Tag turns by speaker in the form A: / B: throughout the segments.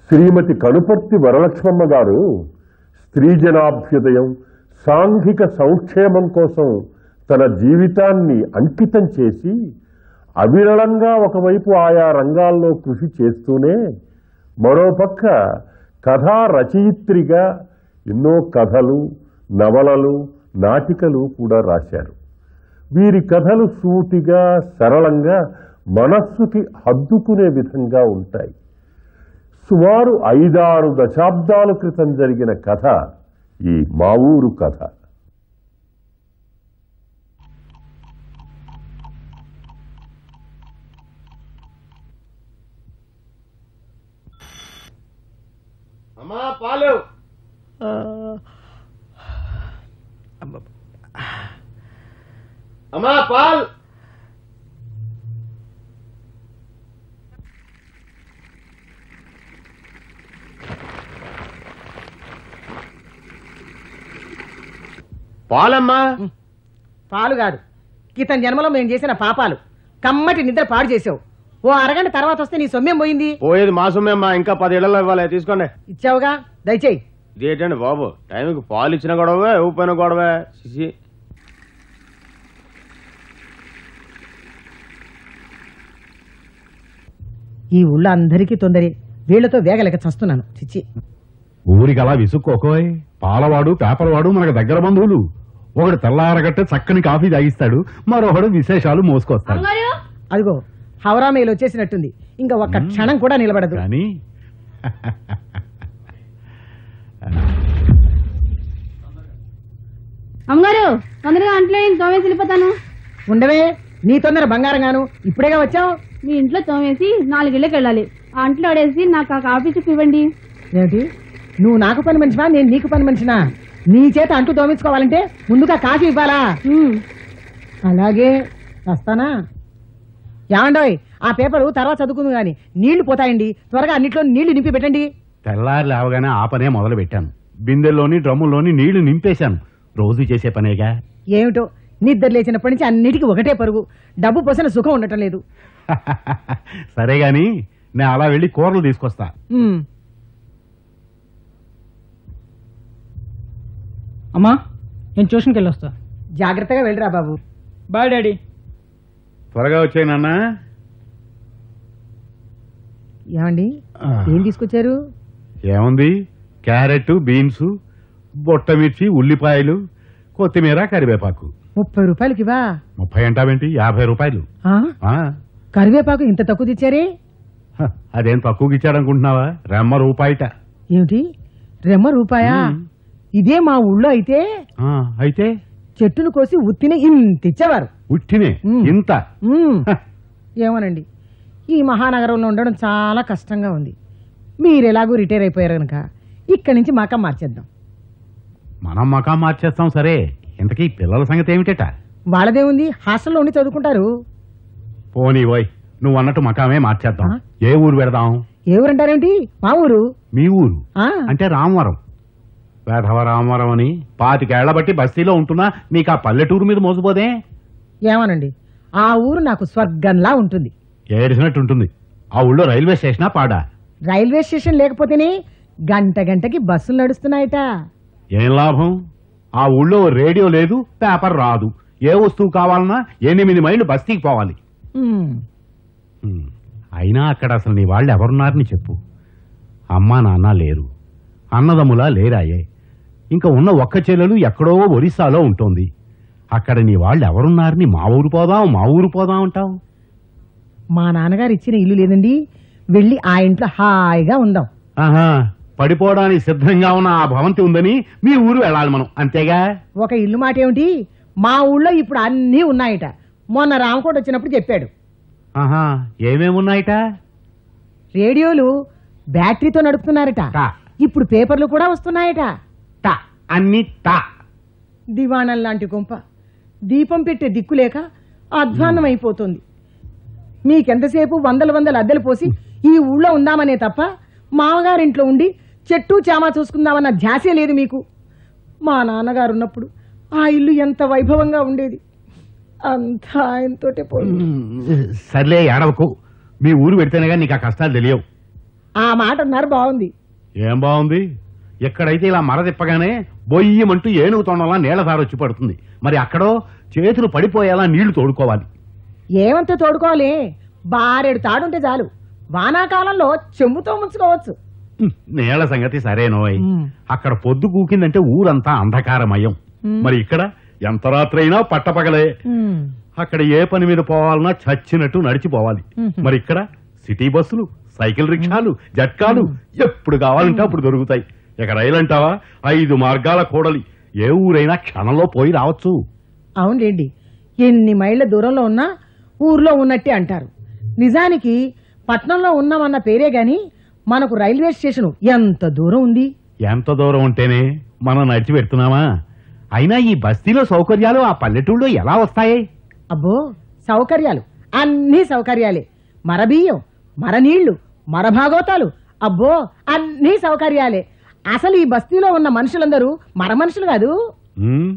A: శ్రీమతి కనుపర్తి వరలక్ష్మమ్మ గారు స్త్రీ జనాభ్యుదయం సాంఘిక సంక్షేమం కోసం తన జీవితాన్ని అంకితం చేసి అవిరళంగా ఒకవైపు ఆయా రంగాల్లో కృషి చేస్తూనే మరోపక్క కథా రచయిత్రిగా ఎన్నో కథలు నవలలు నాటికలు కూడా రాశారు వీరి కథలు సూటిగా సరళంగా మనస్సుకి హద్దుకునే విధంగా ఉంటాయి సుమారు ఐదారు దశాబ్దాల క్రితం జరిగిన కథ ఈ మా ఊరు కథ
B: అమ్మా పాలు అమ్మా పాల్ పాలమ్మా
C: పాలు కాదు క్రితం జన్మలో మేము చేసిన పాపాలు కమ్మటి నిద్ర పాడు చేసావు ఓ అరగంట తర్వాత వస్తే నీ సొమ్మేం పోయింది
B: పోయేది మా సొమ్మేమ్మా ఇంకా పది ఇళ్లలో ఇవ్వాలి తీసుకోండి
C: ఇచ్చావుగా దయచేయి
B: ఇదేంటండి బాబు టైంకి పాలు ఇచ్చిన గొడవే ఊపిన గొడవే సిసి
C: ఈ ఊళ్ళో అందరికీ తొందరే వీళ్లతో వేగలేక చస్తున్నాను చిచ్చి
D: ఊరికి అలా విసుక్కోకోయ్ పాలవాడు పేపర్ వాడు మనకు దగ్గర బంధువులు ఒకడు తెల్లారగట్టే చక్కని కాఫీ తాగిస్తాడు మరొకడు విశేషాలు మోసుకొస్తాడు
C: అదిగో హౌరా మేలు వచ్చేసినట్టుంది ఇంకా ఒక్క క్షణం కూడా నిలబడదు
D: కానీ
E: అమ్మగారు తొందరగా అంట్లో తోమేసి వెళ్ళిపోతాను
C: ఉండవే నీ తొందర బంగారంగాను ఇప్పుడేగా వచ్చావు
E: మీ ఇంట్లో తోమేసి నాలుగిళ్ళకి వెళ్ళాలి ఆ అంట్లో ఆడేసి నాకు ఆ కాఫీ చుట్టూ ఇవ్వండి
C: ఏమిటి నువ్వు నాకు పని మనిషివా నేను నీకు పని మనిషినా నీ చేత అంటూ తోమించుకోవాలంటే ముందుగా కాఫీ ఇవ్వాలా
E: ఉమ్.
C: అలాగే వస్తానా ఏమండోయ్ ఆ పేపరు తర్వాత చదువుకుంది గాని నీళ్లు పోతాయండి త్వరగా అన్నిట్లో నీళ్లు నింపి పెట్టండి
D: తెల్లారి లేవగానే ఆ పనే మొదలు పెట్టాను బిందెల్లోని డ్రమ్ముల్లోని నీళ్లు నింపేశాను రోజు చేసే పనేగా
C: ఏమిటో నిద్ర లేచినప్పటి నుంచి అన్నిటికీ ఒకటే పరుగు డబ్బు పోసిన సుఖం ఉండటం లేదు
D: సరే గాని నేను అలా వెళ్ళి కూరలు తీసుకొస్తా
C: ఉమ్.
F: అమ్మా నేను ట్యూషన్కి వెళ్ళొస్తా
C: జాగ్రత్తగా వెళ్ళిరా బాబు
F: బాయ్ డాడీ
D: త్వరగా వచ్చాయి నాన్న
C: ఏమండి ఏం తీసుకొచ్చారు
D: ఏముంది క్యారెట్ బీన్స్ బొట్టమిర్చి ఉల్లిపాయలు కొత్తిమీర కరివేపాకు
C: ముప్పై రూపాయలకి ఇవా
D: ముప్పై అంటావేంటి యాభై రూపాయలు
C: ఆ?
D: ఆ,
C: కరివేపాకు ఇంత తక్కువ తెచ్చారే
D: హ, అదేం తక్కువకి ఇచ్చాడనుకుంటున్నావా రెమ్మ రూపాయిట
C: ఏమిటి రెమ్మ రూపాయా
D: ఉమ్.
C: ఇదే మా ఊళ్ళో అయితే
D: ఆ, అయితే
C: చెట్టును కోసి ఉత్తిన ఇంత ఇచ్చేవారు
D: ఉట్టినే
C: ఉమ్.
D: ఇంత
C: ఉమ్.
D: హ,
C: ఏమోనండి ఈ మహానగరంలో ఉండడం చాలా కష్టంగా ఉంది మీరు ఎలాగూ రిటైర్ అయిపోయారు కనుక ఇక్కడి నుంచి మాక మార్చేద్దాం
D: మనం మకాం మార్చేస్తాం సరే ఇంతకీ పిల్లల సంగతి ఏమిటట
C: వాళ్ళదే ఉంది హాస్టల్లో ఉండి చదువుకుంటారు
D: పోనీ పోయ్ నువ్వు అన్నట్టు మకామే మార్చేద్దాం
C: ఆ?
D: ఏ ఊరు పెడదాం
C: ఏ ఊరంటారేమిటి మా ఊరు
D: మీ ఊరు
C: ఆ,
D: అంటే రామవరం వేధవ రామవరం అని పాతికేళ్ల బట్టి బస్తీలో ఉంటున్నా నీకు ఆ పల్లెటూరు మీద మోసపోదే
C: ఏమోనండి ఆ ఊరు నాకు స్వర్గంలా ఉంటుంది
D: ఏడిసినట్టు ఉంటుంది ఆ ఊళ్ళో రైల్వే స్టేషనా పాడా
C: రైల్వే స్టేషన్ లేకపోతేనే గంట గంటకి బస్సులు నడుస్తున్నాయట
D: ఏం లాభం ఆ ఊళ్ళో రేడియో లేదు పేపర్ రాదు ఏ వస్తువు కావాలన్నా ఎనిమిది మైళ్ళు బస్తీకి పోవాలి
C: ఉమ్,
D: హ్మ్. అయినా అక్కడ అసలు నీ వాళ్ళు ఎవరున్నారని చెప్పు అమ్మా నాన్న లేరు అన్నదమ్ములా లేరాయే ఇంకా ఉన్న ఒక్క చెల్లెలు ఎక్కడో ఒరిస్సాలో ఉంటోంది అక్కడ నీ వాళ్ళు ఎవరున్నారని మా ఊరు పోదాం మా ఊరు పోదాం అంటావు
C: మా నాన్నగారు ఇచ్చిన ఇల్లు లేదండి వెళ్ళి ఆ ఇంట్లో హాయిగా ఉందాం
D: ఆహా పడిపోవడానికి సిద్ధంగా ఉన్న ఆ భవంతి ఉందని మీ ఊరు వెళ్ళాలి మనం అంతేగా
C: ఒక ఇల్లు మాట ఏమిటి మా ఊళ్ళో ఇప్పుడు అన్నీ ఉన్నాయట మొన్న రామకోట వచ్చినప్పుడు చెప్పాడు
D: ఆహా ఏమేమున్నాయిట
C: రేడియోలు బ్యాటరీతో నడుపుతున్నారట
D: టా.
C: ఇప్పుడు పేపర్లు కూడా వస్తున్నాయట
D: టా అన్ని టా
C: దివాణం లాంటి గుంప దీపం పెట్టే దిక్కు లేక అధ్వాన్నం అయిపోతుంది మీకెంతసేపు వందల వందల అద్దెలు పోసి ఈ ఊళ్ళో ఉందామనే తప్ప మామగారింట్లో ఉండి చెట్టు చామా చూసుకుందామన్న ధ్యాసే లేదు మీకు మా నాన్నగారు ఉన్నప్పుడు ఆ ఇల్లు ఎంత వైభవంగా ఉండేది అంతా ఆయనతోటే పోయింది
D: సర్లే ఏడవకు మీ ఊరు పెడితేనేగా నీకు ఆ కష్టాలు తెలియవు
C: ఆ మాట అన్నారు బాగుంది
D: ఏం బాగుంది ఎక్కడైతే ఇలా మర తిప్పగానే బొయ్యమంటూ ఏనుగు తొండలా నీళ్ల ధార వచ్చి పడుతుంది మరి అక్కడో చేతులు పడిపోయేలా నీళ్లు తోడుకోవాలి
C: ఏమంత తోడుకోవాలి బారెడు తాడుంటే చాలు వానాకాలంలో చెంబుతో ముంచుకోవచ్చు
D: హ్మ్, నీళ్ల సంగతి సరేనోయ్
C: మ్.
D: అక్కడ పొద్దు కూకిందంటే ఊరంతా అంధకారమయం
C: మ్.
D: మరి ఇక్కడ ఎంత రాత్రైనా పట్టపగలే అక్కడ ఏ పని మీద పోవాలన్నా చచ్చినట్టు నడిచిపోవాలి
C: మ్మ్.
D: మరి ఇక్కడ సిటీ బస్సులు సైకిల్ రిక్షాలు జట్కాలు ఎప్పుడు కావాలంటే అప్పుడు దొరుకుతాయి ఇక రైలు అంటావా ఐదు మార్గాల కూడలి ఏ ఊరైనా క్షణంలో పోయి రావచ్చు
C: అవునులేండి ఎన్ని మైళ్ళ దూరంలో ఉన్నా ఊర్లో ఉన్నట్టే అంటారు నిజానికి పట్నంలో ఉన్నామన్న పేరే గాని మనకు రైల్వే స్టేషన్ ఎంత దూరం ఉంది
D: ఎంత దూరం ఉంటేనే మనం నడిచి పెడుతున్నామా అయినా ఈ బస్తీలో సౌకర్యాలు ఆ పల్లెటూళ్ళలో ఎలా వస్తాయి
C: అబ్బో సౌకర్యాలు అన్ని సౌకర్యాలే మర బియ్యం మర నీళ్లు మర భాగోతాలు అబ్బో అన్ని సౌకర్యాలే అసలు ఈ బస్తీలో ఉన్న మనుషులందరూ మర మనుషులు కాదు
D: ఉమ్.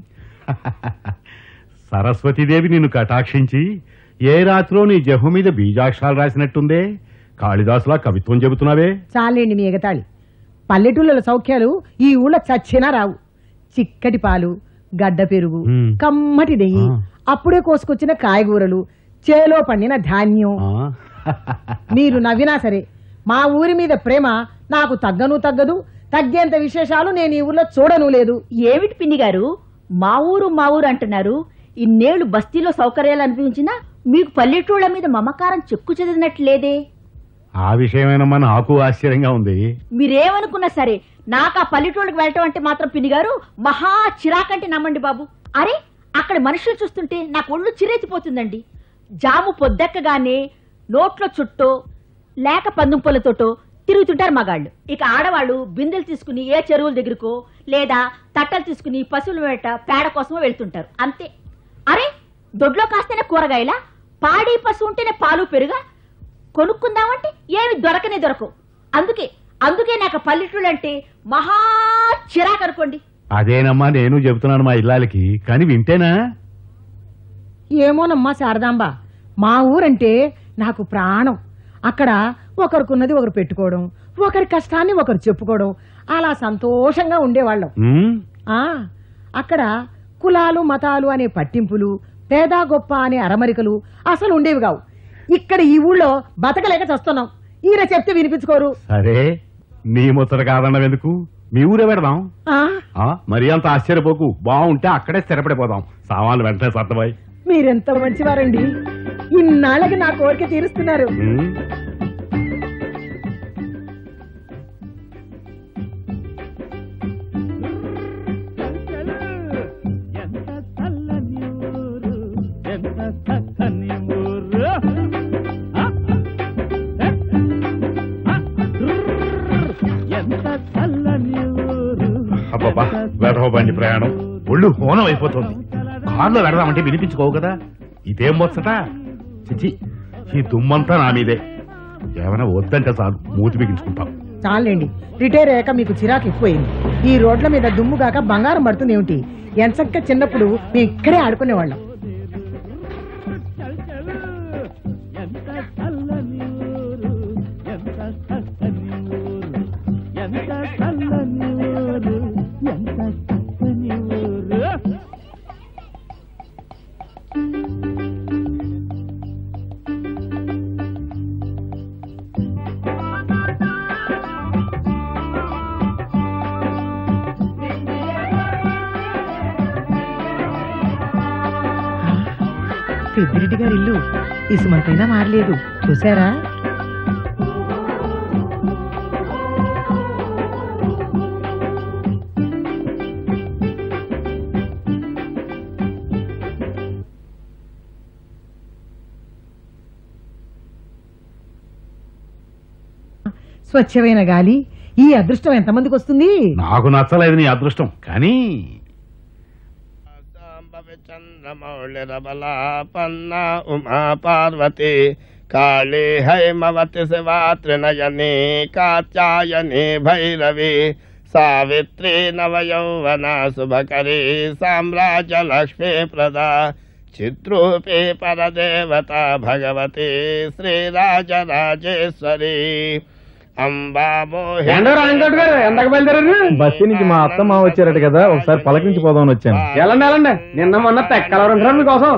D: సరస్వతీదేవి నిన్ను కటాక్షించి ఏ రాత్రో నీ జహు మీద బీజాక్షరాలు రాసినట్టుందే కాళిదాసులా కవిత్వం చెబుతున్నావే
C: చాలేండి మీ ఎగతాళి పల్లెటూళ్ళ సౌఖ్యాలు ఈ ఊళ్ళో చచ్చినా రావు చిక్కటి పాలు గడ్డ పెరుగు
D: మ్.
C: కమ్మటి నెయ్యి
D: ఆ.
C: అప్పుడే కోసుకొచ్చిన కాయగూరలు చేలో పండిన ధాన్యం
D: ఆ?
C: మీరు నవ్వినా సరే మా ఊరి మీద ప్రేమ నాకు తగ్గను తగ్గదు తగ్గేంత విశేషాలు నేను ఈ ఊర్లో చూడను లేదు
G: ఏమిటి పిన్ని గారు మా ఊరు మా ఊరు అంటున్నారు ఇన్నేళ్లు బస్తీలో సౌకర్యాలు అనిపించినా మీకు పల్లెటూళ్ళ మీద మమకారం చెక్కు చెదిరినట్లేదే
D: ఆ విషయమేనమ్మా నాకు ఆశ్చర్యంగా ఉంది
G: మీరేమనుకున్నా సరే నాకు ఆ పల్లెటూళ్ళకి వెళ్ళటం అంటే మాత్రం పిన్ని గారు మహా చిరాకంటే నమ్మండి బాబు అరే అక్కడ మనుషులు చూస్తుంటే నాకు ఒళ్ళు చిరెత్తిపోతుందండి జాము పొద్దెక్కగానే నోట్లో చుట్టో లేక పందుం పొలతోటో తిరుగుతుంటారు మగాళ్ళు ఇక ఆడవాళ్ళు బిందెలు తీసుకుని ఏ చెరువుల దగ్గరకో లేదా తట్టలు తీసుకుని పశువుల వేట పేడ కోసమో వెళ్తుంటారు అంతే అరే దొడ్లో కాస్తేనే కూరగాయల పాడి పశువు ఉంటేనే పాలు పెరుగా కొనుక్కుందామంటే ఏమి దొరకనే దొరకవు అందుకే అందుకే నాకు పల్లెటూళ్ళు అంటే మహా చిరాకు అనుకోండి
D: అదేనమ్మా నేను చెబుతున్నాను మా ఇల్లాలకి కానీ వింటేనా
C: ఏమోనమ్మా శారదాంబ మా ఊరంటే నాకు ప్రాణం అక్కడ ఒకరికున్నది ఒకరు పెట్టుకోవడం ఒకరి కష్టాన్ని ఒకరు చెప్పుకోవడం అలా సంతోషంగా ఉండేవాళ్ళం
D: ఉమ్?
C: ఆ అక్కడ కులాలు మతాలు అనే పట్టింపులు పేద గొప్ప అనే అరమరికలు అసలు ఉండేవి కావు ఇక్కడ ఈ ఊళ్ళో బతకలేక చస్తున్నాం ఈయన చెప్తే వినిపించుకోరు
D: సరే నీ ముచ్చట కాదన్నది ఎందుకు మీ ఊరే పెడదాం
C: ఆ
D: ఆ, మరీ అంత ఆశ్చర్యపోకు బాగుంటే అక్కడే స్థిరపడిపోదాం సామాన్లు వెంటనే సర్దబాయ్
C: మీరెంత మంచివారండి ఇన్నాళ్ళకి నా కోరిక తీరుస్తున్నారు
D: ఉమ్?
H: ఎంత చల్లని ఊరు ఎంత చక్కని ఊరు ఆ, ఏ, ఆ, ఎంత చల్లని ఊరు
D: అబ్బబ్బా వెధవ బండి ప్రయాణం ఒళ్ళు హోనం అయిపోతుంది కార్లో వెడదామంటే వినిపించుకోవు కదా ఇదేం ముచ్చట చిచి ఈ దుమ్మంతా నా మీదే ఏమైనా వద్దంటే చాలు మూతి బిగించుకుంటాం
C: చాలండి రిటైర్ అయ్యాక మీకు చిరాకు ఎక్కువైంది ఈ రోడ్ల మీద దుమ్ముగాక బంగారం పడుతుంది ఏమిటి ఎంచక్క చిన్నప్పుడు మేము ఇక్కడే ఆడుకునేవాళ్ళం
H: ఎంత చల్లని ఊరు ఎంత చక్కని ఊరు ఎంత చల్లని ఊరు ఎంత చక్కని ఊరు
C: పెద్దిరెడ్డి గారి ఇల్లు ఇసుమంతైనా మారలేదు చూసారా స్వచ్ఛమైన గాలి ఈ అదృష్టం ఎంతమందికి వస్తుంది
D: నాకు నచ్చలేదు నీ అదృష్టం కానీ
B: చంద్రమౌళిరబలాపన్న ఉమా పార్వతి కాళీ హైమవతి శివా త్రినయని కాత్యాయని భైరవి సావిత్రి నవయౌవన శుభకరీ సామ్రాజ్య లక్ష్మీ ప్రదా చిత్రూపీ పరదేవత భగవతి శ్రీరాజరాజేశ్వరి
F: ఎంతకు బయలుదేరారు
I: బస్తీ నుంచి మా అత్త మా వచ్చారట కదా ఒకసారి పలకరించి పోదామని వచ్చాను
F: వెళ్ళండి వెళ్ళండి నిన్న మొన్న తెక్కలవరు ఉంటారు మీకోసం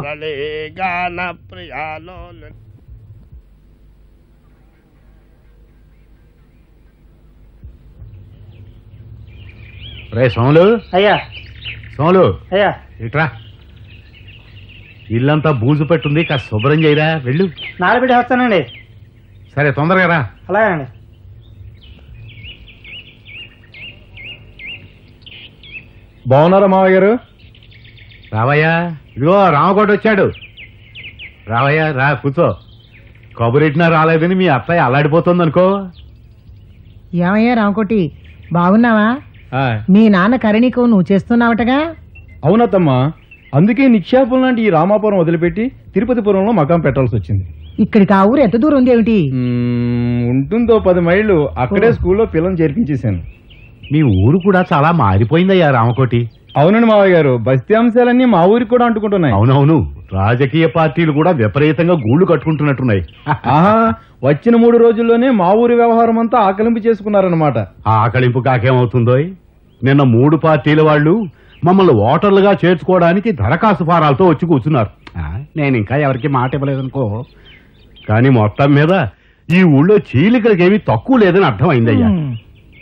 D: రే సోములు
F: అయ్యా
D: సోములు
F: అయ్యా
D: ఇట్రా ఇల్లంతా బూజు పెట్టుంది కాస్త శుభ్రం చేయరా వెళ్ళు
F: నాలుగు బిడ్డ వస్తానండి
D: సరే తొందరగా రా
F: అలాగేనండి
I: బాగున్నారా మావయ్య గారు
D: రావయ్యా ఇదిగో రామకోట వచ్చాడు రావయ్యా రా కూర్చో కబురెట్టినా రాలేదని మీ అత్తయ్య అల్లాడిపోతుంది అనుకో
C: ఏమయ్యా రామకోటి బాగున్నావా
I: ఆ,
C: మీ నాన్న కరణికు నువ్వు చేస్తున్నావటగా
I: అవునత్తమ్మా అందుకే నిక్షేపం లాంటి ఈ రామాపురం వదిలిపెట్టి తిరుపతిపురంలో మకాం పెట్టాల్సి వచ్చింది
C: ఇక్కడికి ఆ ఊరు ఎంత దూరం ఉంది ఏమిటి
I: మ్మ్, ఉంటుందో పది మైళ్ళు అక్కడే స్కూల్లో పిల్లల్ని చేర్పించేశాను
D: మీ ఊరు కూడా చాలా మారిపోయిందయ్యా రామకోటి
I: అవునండి మావయ్య గారు బస్తీ అంశాలన్నీ మా ఊరికి కూడా అంటుకుంటున్నాయి
D: అవునవును రాజకీయ పార్టీలు కూడా విపరీతంగా గూళ్ళు కట్టుకుంటున్నట్టున్నాయి
I: ఆహా వచ్చిన మూడు రోజుల్లోనే మా ఊరి వ్యవహారం అంతా ఆకలింపు చేసుకున్నారన్నమాట
D: ఆ ఆకలింపు కాకేమవుతుందో నిన్న మూడు పార్టీల వాళ్ళు మమ్మల్ని ఓటర్లుగా చేర్చుకోవడానికి దరఖాస్తు ఫారాలతో వచ్చి కూర్చున్నారు ఆ, నేను ఇంకా ఎవరికి మాట ఇవ్వలేదనుకో కానీ మొత్తం మీద ఈ ఊళ్ళో చీలికలకి ఏమీ తక్కువ లేదని అర్థమైందయ్యా
C: ఉమ్.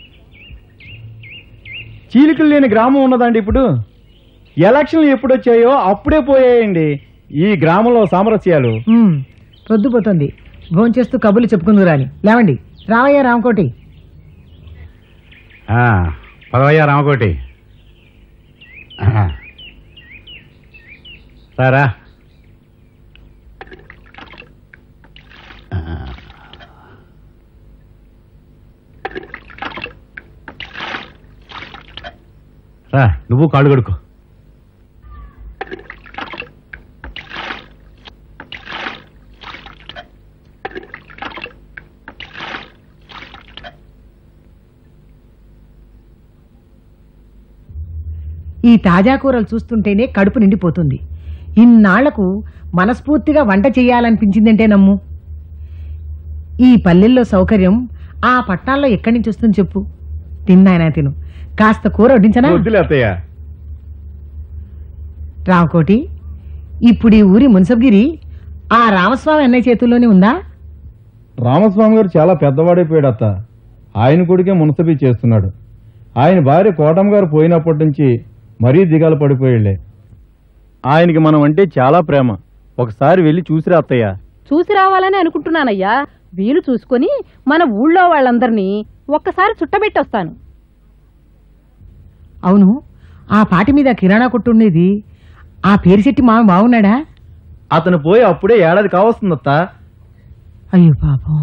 I: చీలికలు లేని గ్రామం ఉన్నదండి ఇప్పుడు ఎలక్షన్లు ఎప్పుడు వచ్చాయో అప్పుడే పోయాయండి ఈ గ్రామంలో సామరస్యాలు
C: ఉమ్. పొద్దుపోతుంది భోంచేస్తూ కబుర్లు చెప్పుకుందు రాని లేవండి రావయ్యా రామకోటి
D: ఆ, పదవయ్యా రామకోటి ఆ. సారా ఆ. రా నువ్వు కాళ్ళు కడుకో
C: ఈ తాజా కూరలు చూస్తుంటేనే కడుపు నిండిపోతుంది ఇన్నాళ్లకు మనస్ఫూర్తిగా వంట చేయాలనిపించిందంటే నమ్ము ఈ పల్లెల్లో సౌకర్యం ఆ పట్టణాల్లో ఎక్కడి నుంచి వస్తుంది చెప్పు తిన్నాయన తిను కాస్త కూర వడ్డించనా
I: వద్దులే అత్తయ్య
C: రామకోటి ఇప్పుడు ఈ ఊరి మున్సబ్గిరి ఆ రామస్వామి అన్నయ్య చేతుల్లోనే ఉందా
I: రామస్వామి గారు చాలా పెద్దవాడైపోయాడు అత్త ఆయన కొడుకే మునసబీ చేస్తున్నాడు ఆయన భార్య కోటమ్మ గారు పోయినప్పటి నుంచి మరీ దిగాలు పడిపోయాళ్లే ఆయనకి మనం అంటే చాలా ప్రేమ ఒకసారి వెళ్ళి చూసిరా అత్తయ్య
J: చూసి రావాలని అనుకుంటున్నానయ్యా వీలు చూసుకొని మన ఊళ్ళో వాళ్ళందరినీ ఒక్కసారి చుట్టబెట్టొస్తాను
C: అవును ఆ పాటి మీద కిరాణా కొట్టుండేది ఆ పేరుశెట్టి మామ బాగున్నాడా
I: అతను పోయి అప్పుడే ఏడాది కావస్తుందత్త
C: అయ్యో పాపం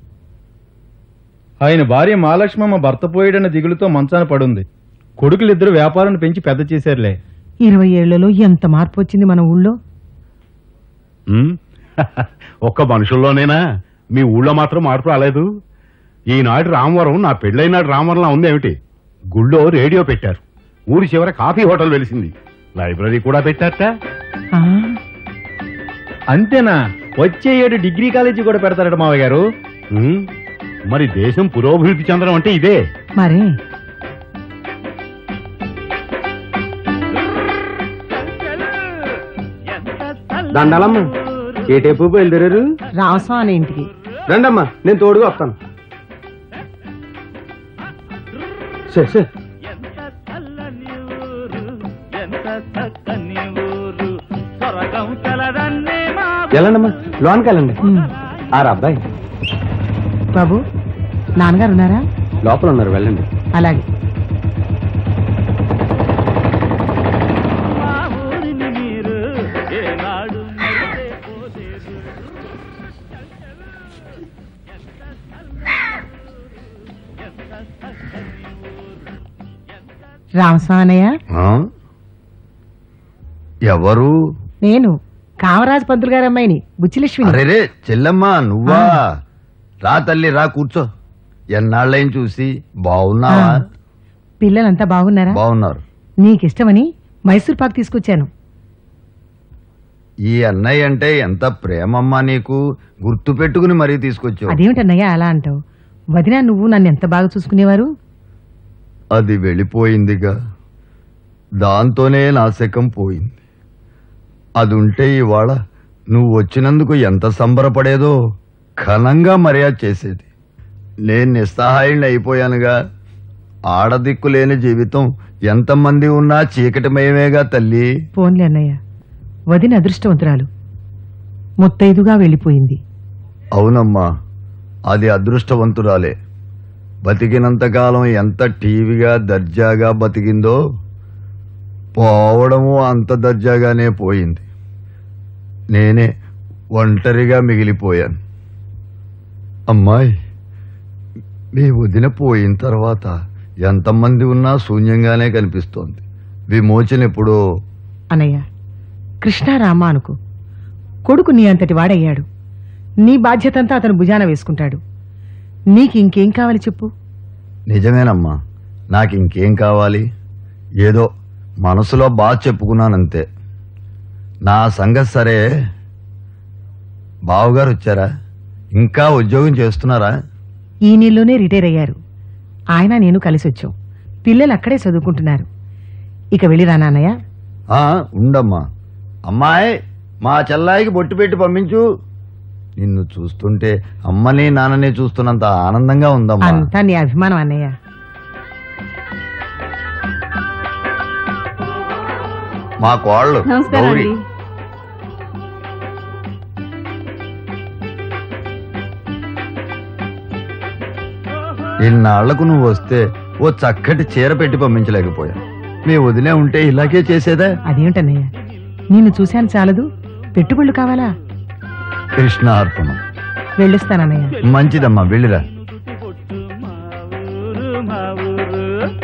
I: ఆయన భార్య మహాలక్ష్మమ్మ భర్త పోయాడన్న దిగులుతో మంచాన పడుంది కొడుకులిద్దరు వ్యాపారాన్ని పెంచి పెద్ద చేశారులే
C: ఇరవై ఏళ్లలో ఎంత మార్పు వచ్చింది మన ఊళ్ళో
D: ఉమ్, ఒక్క మనుషుల్లోనేనా మీ ఊళ్ళో మాత్రం మార్పు రాలేదు ఈనాడు రామవరం నా పెళ్ళైనాడు రామవరంలా ఉందేమిటి గుళ్ళో రేడియో పెట్టారు ఊరి చివర కాఫీ హోటల్ వెలిసింది లైబ్రరీ కూడా పెట్టారట
C: ఆ,
I: అంతేనా వచ్చే ఏడు డిగ్రీ కాలేజీ కూడా పెడతారట మావయ్య గారు
D: ఉమ్, మరి దేశం పురోభివృద్ధి చెందడం అంటే ఇదే
C: మరే
F: దండాలమ్మ ఏటేపు బయలుదేరారు
C: రామస్వామి ఇంటికి
F: రండమ్మా నేను తోడుగా వస్తాను సరే సరే
H: ఎంత చల్లని ఊరు ఎంత చక్కని ఊరు స్వర్గం కలదన్నే మా
F: వెళ్ళండమ్మా లోనికి వెళ్ళండి
C: ఉమ్.
F: ఆరు అబ్బాయి
C: బాబు నాన్నగారు ఉన్నారా
F: లోపల ఉన్నారు వెళ్ళండి
C: అలాగే
H: మా ఊరిని మీరు ఏనాడు మరిచిపోలేదు.
C: రామస్వామి
K: ఎవరు
C: నేను కామరాజు పంతులు గారి అమ్మాయిని బుచ్చిలక్ష్మిని
K: అరేరే చెల్లమ్మా నువ్వా రా తల్లి రా కూర్చో ఎన్నాళ్ళని చూసి బాగున్నావా
C: ఆ. పిల్లలంతా బాగున్నారా
K: బాగున్నారు
C: నీకిష్టమని మైసూర్ పాక్ తీసుకొచ్చాను
K: ఈ అన్నయ్య అంటే ఎంత ప్రేమమ్మా నీకు గుర్తు పెట్టుకుని మరీ తీసుకొచ్చావు
C: అదేమిటన్నయ్యా అలా అంటావు వదినా నువ్వు నన్ను ఎంత బాగా చూసుకునేవారు
K: అది వెళ్ళిపోయిందిగా దాంతోనే నా శకం పోయింది అది ఉంటే ఇవాళ నువ్వు వచ్చినందుకు ఎంత సంబరపడేదో ఘనంగా మర్యాద చేసేది నేను నిస్సహాయుణ్ణి అయిపోయానుగా ఆడదిక్కు లేని జీవితం ఎంతమంది ఉన్నా చీకటిమయమేగా తల్లి
C: పోన్లే అన్నయ్య వదిన అదృష్టవంతురాలు ముత్తైదుగా వెళ్ళిపోయింది
K: అవునమ్మా అది అదృష్టవంతురాలే బతికినంతకాలం ఎంత టీవీగా దర్జాగా బతికిందో పోవడము అంత దర్జాగానే పోయింది నేనే ఒంటరిగా మిగిలిపోయాను అమ్మాయి మీ వదిన పోయిన తర్వాత ఎంతమంది ఉన్నా శూన్యంగానే కనిపిస్తోంది విమోచన ఎప్పుడో
C: అన్నయ్య కృష్ణారామ అనుకో కొడుకు నీ అంతటి వాడయ్యాడు నీ బాధ్యతంతా అతను భుజాన వేసుకుంటాడు నీకు ఇంకేం కావాలి చెప్పు
K: నిజమేనమ్మా నాకు ఇంకేం కావాలి ఏదో మనసులో బాగా చెప్పుకున్నానంతే నా సంగతి సరే బావగారు వచ్చారా ఇంకా ఉద్యోగం చేస్తున్నారా
C: ఈ నెలలోనే రిటైర్ అయ్యారు ఆయన నేను కలిసి వచ్చాం పిల్లలు అక్కడే చదువుకుంటున్నారు ఇక వెళ్ళిరా నాన్నయ్య
K: ఆ, ఉండమ్మా అమ్మాయి మా చెల్లాయికి బొట్టు పెట్టి పంపించు నిన్ను చూస్తుంటే అమ్మని నాన్నని చూస్తున్నంత ఆనందంగా ఉందమ్మా
C: అంతా నీ అభిమానం అన్నయ్య
K: మా కోళ్ళు
E: నమస్కారం
K: గౌరీ
E: అండి
K: ఇన్నాళ్లకు నువ్వు వస్తే ఓ చక్కటి చీర పెట్టి పంపించలేకపోయా మీ వదిలే ఉంటే ఇలాగే చేసేదా
C: అదేమిటన్నయ్య నిన్ను చూశాను చాలదు పెట్టుబడులు కావాలా
K: కృష్ణ అర్పణం
C: వెళ్ళొస్తానన్నయ్య
K: మంచిదమ్మా వెళ్ళిరా
H: ఊరు మా ఊరు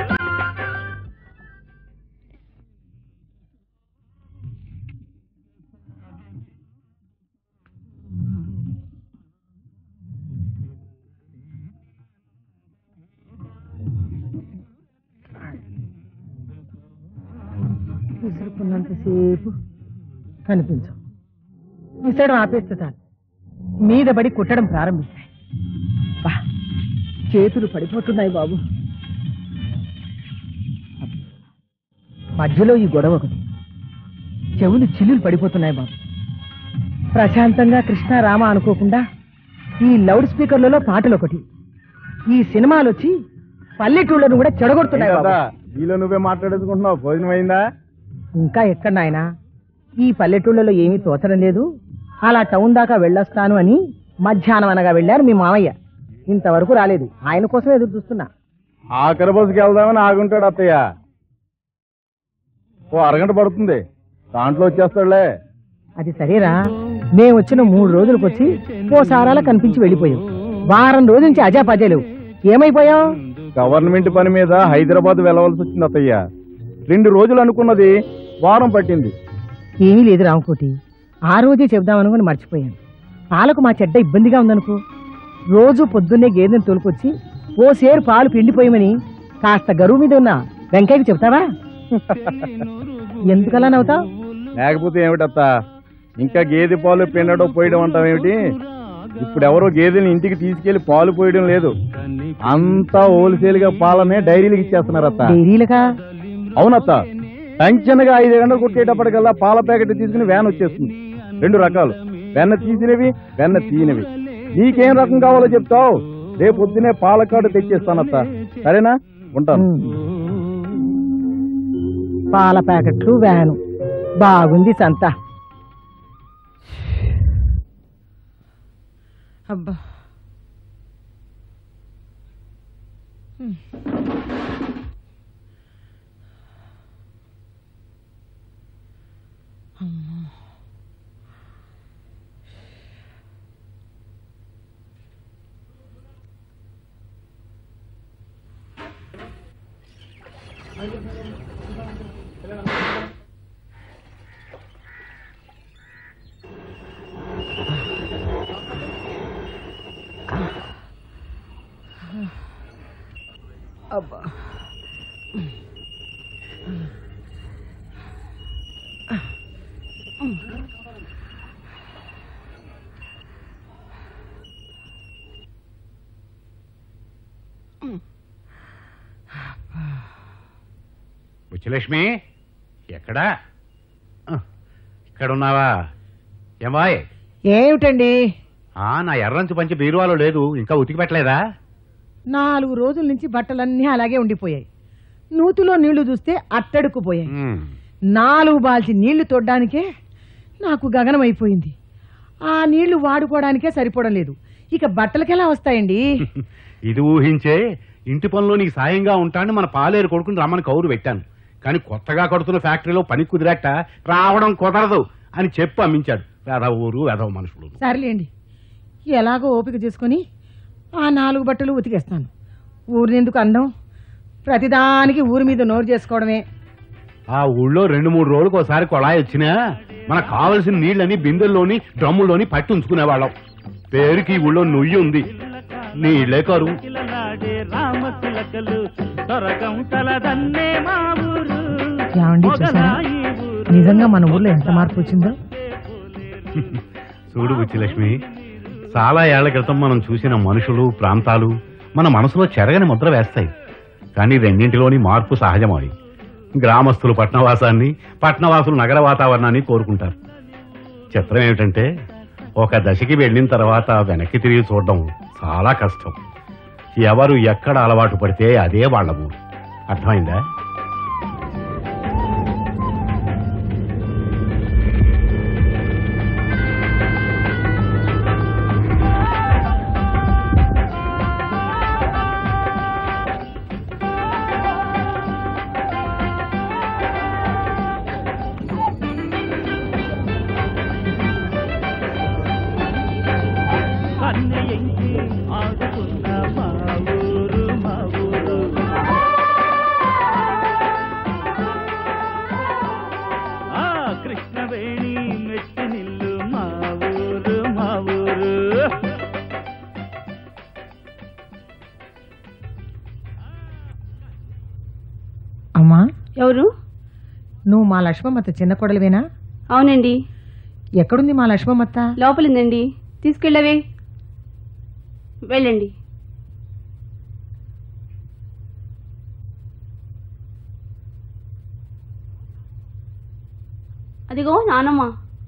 C: విసురుకున్నంతసేపు కనిపించవు విసరడం ఆపేస్తే చాలు మీద పడి కుట్టడం ప్రారంభిస్తాయి బా, చేతులు పడిపోతున్నాయి బాబు మధ్యలో ఈ గొడవ ఒకటి చెవులు చిల్లులు పడిపోతున్నాయి బాబు ప్రశాంతంగా కృష్ణ రామ అనుకోకుండా ఈ లౌడ్ స్పీకర్లలో పాటలు ఒకటి ఈ సినిమాలు వచ్చి పల్లెటూళ్ళను కూడా చెడగొడుతున్నాయి బాబు
I: నీలో నువ్వే మాట్లాడేసుకుంటున్నావు భోజనం అయిందా
C: ఇంకా ఎక్కడ నాయనా ఈ పల్లెటూళ్ళలో ఏమీ తోచడం లేదు అలా టౌన్ దాకా వెళ్ళొస్తాను అని మధ్యాహ్నం అనగా వెళ్ళారు మీ మామయ్య ఇంతవరకు రాలేదు ఆయన కోసం ఎదురు చూస్తున్నా
I: ఆఖరి బస్సుకి వెళ్దామని ఆగుంటాడు అత్తయ్య ఓ అరగంట పడుతుంది దాంట్లో వచ్చేస్తాడులే
C: అది సరేరా మేము వచ్చిన మూడు రోజులకు వచ్చి ఓ సారాల కనిపించి వెళ్ళిపోయాం వారం రోజుల నుంచి అజాపజాలేవు ఏమైపోయావు
I: గవర్నమెంట్ పని మీద హైదరాబాద్ వెళ్ళవలసి వచ్చింది అత్తయ్య రెండు రోజులు అనుకున్నది వారం పట్టింది
C: ఏమీ లేదు రామకోటి ఆ రోజే చెబుదామనుకుని మర్చిపోయాను పాలకు మా చెడ్డ ఇబ్బందిగా ఉందనుకో రోజు పొద్దున్నే గేదెను తోలుకొచ్చి ఓ సేరు పాలు పిండిపోయమని కాస్త గరువు మీద ఉన్న వెంకయ్యకి చెప్తావా ఎందుకలా నవ్వుతావు
I: లేకపోతే ఏమిటత్త ఇంకా గేదె పాలు పిండడం పోయడం అంటాం ఏమిటి ఇప్పుడు ఎవరో గేదెని ఇంటికి తీసుకెళ్లి పాలు పోయడం లేదు అంతా హోల్సేల్ గా పాలనే డైరీలకు ఇచ్చేస్తున్నారు అత్త
C: డైరీలకా
I: అవునత్త టెన్షన్ గా ఐదు గంటలు కొట్టేటప్పటికల్లా పాల ప్యాకెట్ తీసుకుని వ్యాన్ వచ్చేస్తుంది రెండు రకాలు వెన్న తీసినవి వెన్న తీయనివి నీకేం రకం కావాలో చెప్తావు రేపు పొద్దునే పాల కార్డు తెచ్చేస్తానత్త సరేనా ఉంటాను
C: పాల ప్యాకెట్లు వ్యాను బాగుంది సంత అబ్బా అబ్బా
D: బుచ్చిలక్ష్మి ఎక్కడా ఆ, ఇక్కడ ఉన్నావా ఏమాయ్
C: ఏమిటండి
D: ఆ నా ఎర్రంచు పంచి బీరువాలో లేదు ఇంకా ఉతికి పెట్టలేదా
C: నాలుగు రోజుల నుంచి బట్టలన్నీ అలాగే ఉండిపోయాయి నూతిలో నీళ్లు చూస్తే అట్టడుకుపోయాయి
D: ఉమ్,
C: నాలుగు బాల్చి నీళ్లు తొడ్డానికే నాకు గగనం అయిపోయింది ఆ నీళ్లు వాడుకోవడానికే సరిపోవడం లేదు ఇక బట్టలకెలా వస్తాయండి
D: ఇది ఊహించే ఇంటి పనిలో నీకు సాయంగా ఉంటానని మన పాలేరు కొడుకుని రమ్మని కౌరు పెట్టాను కానీ కొత్తగా కడుతున్న ఫ్యాక్టరీలో పని కుదిరట రావడం కుదరదు అని చెప్పి అమ్మించాడు వెధవ ఊరు వెధవ మనుషులు
C: సర్లేండి ఎలాగో ఓపిక చేసుకుని ఆ నాలుగు బట్టలు ఉతికేస్తాను ఊరినెందుకు అందం ప్రతిదానికి ఊరి మీద నోరు చేసుకోవడమే
D: ఆ ఊళ్ళో రెండు మూడు రోజులకు ఒకసారి కొళాయి వచ్చినా మనకు కావలసిన నీళ్ళని బిందెల్లోని డ్రమ్ముల్లోని పట్టి ఉంచుకునేవాళ్ళం పేరుకి ఈ ఊళ్ళో నుయ్యి ఉంది నీళ్ళే కరువు
H: కిలలాడే రామతిలకలు దొరకం తలదన్నే మా ఊరు
C: ఏమండి చూసారా నిజంగా మన ఊర్లో ఎంత మార్పు వచ్చిందో
D: చూడు బుచ్చిలక్ష్మి చాలా ఏళ్ల క్రితం మనం చూసిన మనుషులు ప్రాంతాలు మన మనసులో చెరగని ముద్ర వేస్తాయి కానీ రెండింటిలోని మార్పు సహజమై గ్రామస్తులు పట్నవాసాన్ని పట్నవాసులు నగర వాతావరణాన్ని కోరుకుంటారు చిత్రం ఏమిటంటే ఒక దశకి వెళ్ళిన తర్వాత వెనక్కి తిరిగి చూడడం చాలా కష్టం ఎవరు ఎక్కడ అలవాటు పడితే అదే వాళ్ళ ఊరు అర్థమైందా
H: కన్నెయంకి ఆడుకున్న మా ఊరు మా ఊరు ఆ కృష్ణవేణి మెట్టి నిల్లు మా ఊరు మా ఊరు
C: అమ్మా
E: ఎవరు
C: నువ్వు మా లక్ష్మమ్మత్త చిన్న కొడలివేనా
E: అవునండి
C: ఎక్కడుంది మా లక్ష్మమ్మత్త
E: లోపలిందండి తీసుకెళ్ళవే వెళ్ళండి అదిగో నానమ్మ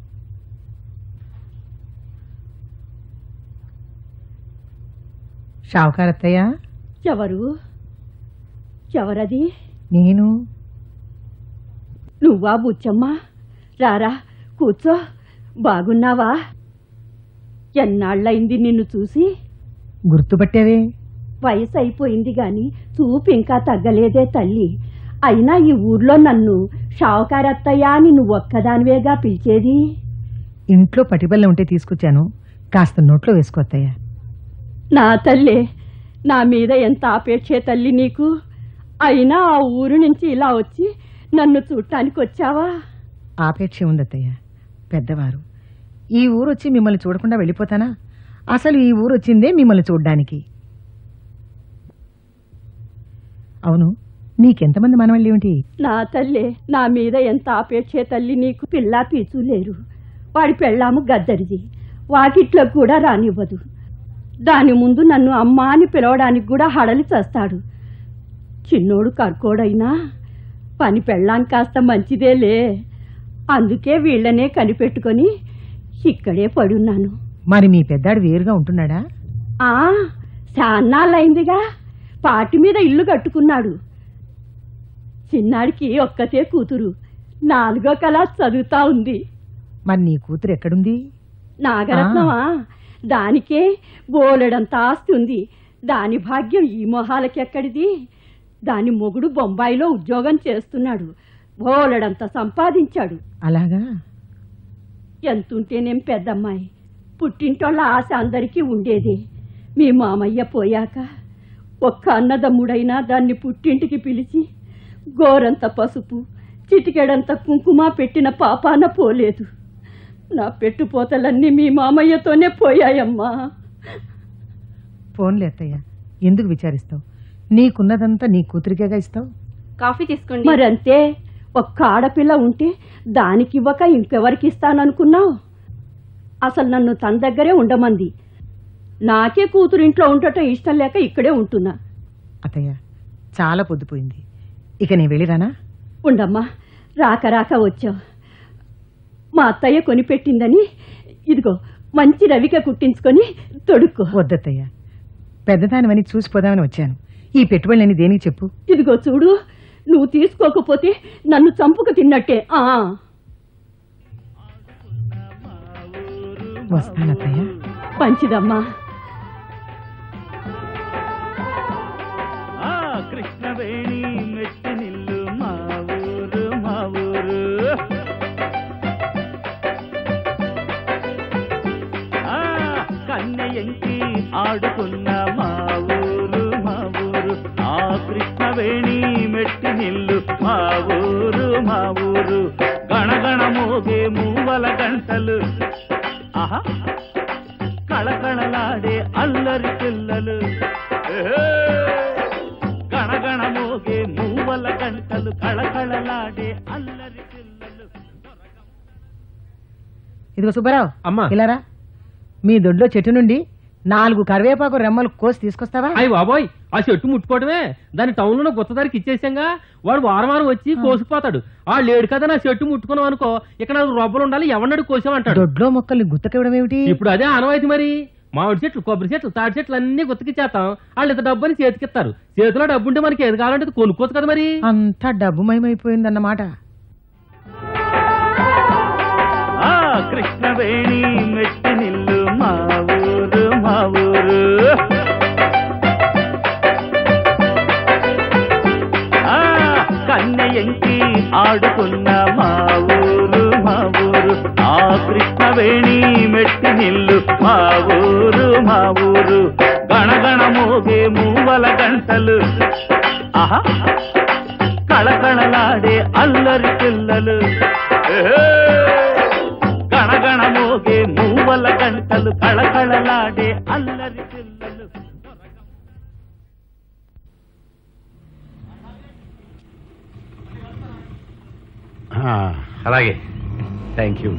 C: షావుకారత్తయ్య
G: ఎవరు ఎవరది
C: నేను
G: నువ్వా బుచ్చమ్మ రారా కూర్చో బాగున్నావా ఎన్నాళ్ళయింది నిన్ను చూసి
C: గుర్తుపట్టావే
G: వయసు అయిపోయింది గాని చూపు ఇంకా తగ్గలేదే తల్లి అయినా ఈ ఊర్లో నన్ను షావుకారత్తయ్య అని నువ్వు ఒక్కదానివేగా పిలిచేది
C: ఇంట్లో పటిబల్ల ఉంటే తీసుకొచ్చాను కాస్త నోట్లో వేసుకో అత్తయ్య
G: నా తల్లే నా మీద ఎంత ఆపేక్షే తల్లి నీకు అయినా ఆ ఊరు నుంచి ఇలా వచ్చి నన్ను చూడటానికి వచ్చావా
C: ఆపేక్ష ఉంది అత్తయ్య పెద్దవారు ఈ ఊరు వచ్చి మిమ్మల్ని చూడకుండా వెళ్ళిపోతానా అసలు ఈ ఊరు వచ్చిందే మిమ్మల్ని చూడ్డానికి అవును నీకెంతమంది మనవాళ్ళు ఏమిటి
G: నా తల్లే నా మీద ఎంత ఆపేక్షే తల్లి నీకు పిల్లా పీచు లేరు వాడి పెళ్ళాము గద్దరిది వాకిట్లో కూడా రానివ్వదు దాని ముందు నన్ను అమ్మా అని పిలవడానికి కూడా హడలి చేస్తాడు చిన్నోడు కర్కోడైనా పని పెళ్ళాం కాస్త మంచిదేలే అందుకే వీళ్ళనే కనిపెట్టుకొని ఇక్కడే పడున్నాను
C: మరి మీ పెద్దాడు వేరుగా ఉంటున్నాడా
G: ఆ చాన్నాళ్ళయిందిగా పాటి మీద ఇల్లు కట్టుకున్నాడు చిన్నాడికి ఒక్కతే కూతురు నాలుగో కళ చదువుతా ఉంది
C: మరి నీ కూతురు ఎక్కడుంది
G: నాగరత్నమా దానికే బోలెడంత ఆస్తి ఉంది దాని భాగ్యం ఈ మొహాలకి ఎక్కడిది దాని మొగుడు బొంబాయిలో ఉద్యోగం చేస్తున్నాడు బోలెడంత సంపాదించాడు
C: అలాగా
G: ఎంతుంటేనేం పెద్దమ్మాయి పుట్టింటోళ్ళ ఆశ అందరికీ ఉండేది మీ మామయ్య పోయాక ఒక్క అన్నదమ్ముడైనా దాన్ని పుట్టింటికి పిలిచి గోరంత పసుపు చిటికెడంత కుంకుమ పెట్టిన పాపాన పోలేదు నా పెట్టుపోతలన్నీ మీ మామయ్యతోనే పోయాయమ్మా
C: ఫోన్లే అత్తయ్య ఎందుకు విచారిస్తావు నీకున్నదంతా నీ కూతురికేగా ఇస్తావు
E: కాఫీ తీసుకోండి
G: మరంతే ఒక్క ఆడపిల్ల ఉంటే దానికి ఇవ్వక ఇంకెవరికి ఇస్తాననుకున్నావు అసలు నన్ను తన దగ్గరే ఉండమంది నాకే కూతురు ఇంట్లో ఉండటం ఇష్టం లేక ఇక్కడే ఉంటున్నా
C: అత్తయ్య చాలా పొద్దుపోయింది ఇక నేను వెళ్ళిరానా
L: ఉండమ్మా రాక రాక వచ్చావు మా అత్తయ్య కొనిపెట్టిందని ఇదిగో మంచి రవిక కుట్టించుకొని తొడుక్కో
C: వద్దత్తయ్య పెద్దదానివని చూసిపోదామని వచ్చాను ఈ పెట్టుబడులని దేనికి చెప్పు
L: ఇదిగో చూడు నువ్వు తీసుకోకపోతే నన్ను చంపుకు తిన్నట్టే ఆ
C: వస్తానత్తయ్య
L: మంచిదమ్మా
H: ఆ కృష్ణవేణి మెట్టి నిల్లు మా ఊరు మా ఊరు ఆ కన్నయంకి ఆడుకున్న మా ఊరు మా ఊరు ఆ కృష్ణవేణి మెట్టి నిల్లు మా ఊరు మా ఊరు గణగణ మోగే మూవల గంటలు ఆహా కళకళలాడే అల్లరి పిల్లలు ఏహే! గణగణ మోగే మూవల గంటలు కళకళలాడే అల్లరి పిల్లలు
C: ఇదిగో సుబ్బారావు
M: అమ్మా.
C: ఇలారా మీ దొడ్లో చెట్టు నుండి నాలుగు కరివేపాకు రెమ్మలు కోసి తీసుకొస్తావా
M: అయ్యి బాబోయ్ ఆ చెట్టు ముట్టుకోవడమే దాని టౌన్ లో గుత్తదారికి ఇచ్చేసాంగా వాడు వారం వారం వచ్చి కోసుకుపోతాడు ఆ లేడు కదా నా చెట్టు ముట్టుకున్నాం అనుకో ఇక్కడ నాలుగు రొబ్బలు ఉండాలి ఎవరినాడు కోసామంటాడు
C: దొడ్లో మొక్కల్ని గుత్తకివ్వడం ఏమిటి
M: ఇప్పుడు అదే ఆనవాయితీ మరి మామిడి చెట్లు కొబ్బరి చెట్లు తాడి చెట్లు అన్ని గుత్తకిచ్చేస్తాం వాళ్ళు ఇంత డబ్బు అని చేతికిస్తారు చేతిలో డబ్బు ఉంటే మనకి ఏది కావాలంటే అది కొనుక్కోవచ్చు కదా మరి
C: అంతా డబ్బు మయమైపోయిందన్నమాట
H: ఆ కృష్ణవేణి మెట్టి నిల్లు మా ఊరు మా ఊరు ఆ కన్నయంకి ఆడుకున్న మా ఊరు మా ఊరు ఆ కృష్ణవేణి మెట్టి నిల్లు మా ఊరు మా ఊరు గణగణ మోగే మూవల గంటలు ఆహా కళకళలాడే అల్లరి పిల్లలు ఏహే! గణగణ మోగే మూవల గంటలు కళకళలాడే అల్లరి పిల్లలు
D: ఆ, అలాగే థ్యాంక్ యూ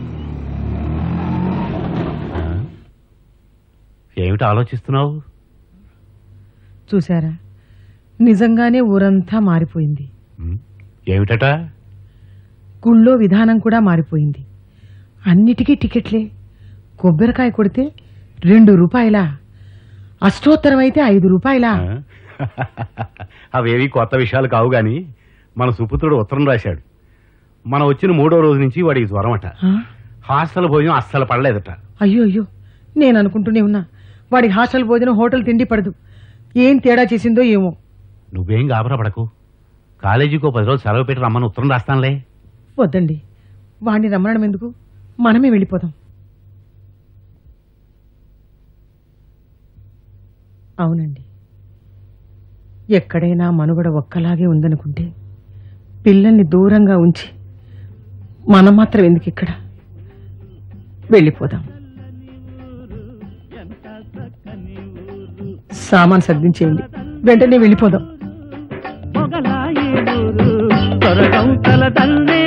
D: ఆ, ఏమిటి ఆలోచిస్తున్నావు
C: చూసారా నిజంగానే ఊరంతా మారిపోయింది
D: ఏమిటట
C: గుళ్ళో విధానం కూడా మారిపోయింది అన్నిటికీ టికెట్లే కొబ్బరికాయ కొడితే రెండు రూపాయల అష్టోత్తరం అయితే ఐదు రూపాయల
D: అవేవి కొత్త విషయాలు కావు గాని మన సుపుత్రుడు ఉత్తరం రాశాడు మనం వచ్చిన మూడో రోజు నుంచి వాడికి జ్వరం అట హాస్టల్ భోజనం అస్సలు పడలేదట
C: అయ్యో అయ్యో నేను అనుకుంటూనే ఉన్నా వాడికి హాస్టల్ భోజనం హోటల్ తిండి పడదు ఏం తేడా చేసిందో ఏమో
D: నువ్వేం గాబరా పడకు కాలేజీకి ఓ పది రోజులు సెలవు పెట్టి రమ్మని ఉత్తరం రాస్తానులే
C: వద్దండి వాడిని రమ్మనడం ఎందుకు మనమే వెళ్ళిపోదాం అవునండి ఎక్కడైనా మనుగడ ఒక్కలాగే ఉందనుకుంటే పిల్లల్ని దూరంగా ఉంచి మనం మాత్రం ఎందుకు ఇక్కడ వెళ్ళిపోదాం సామాన్ సర్దించేయండి వెంటనే వెళ్ళిపోదాం
H: మొగలాయి ఊరు తొరగం తల తల్లే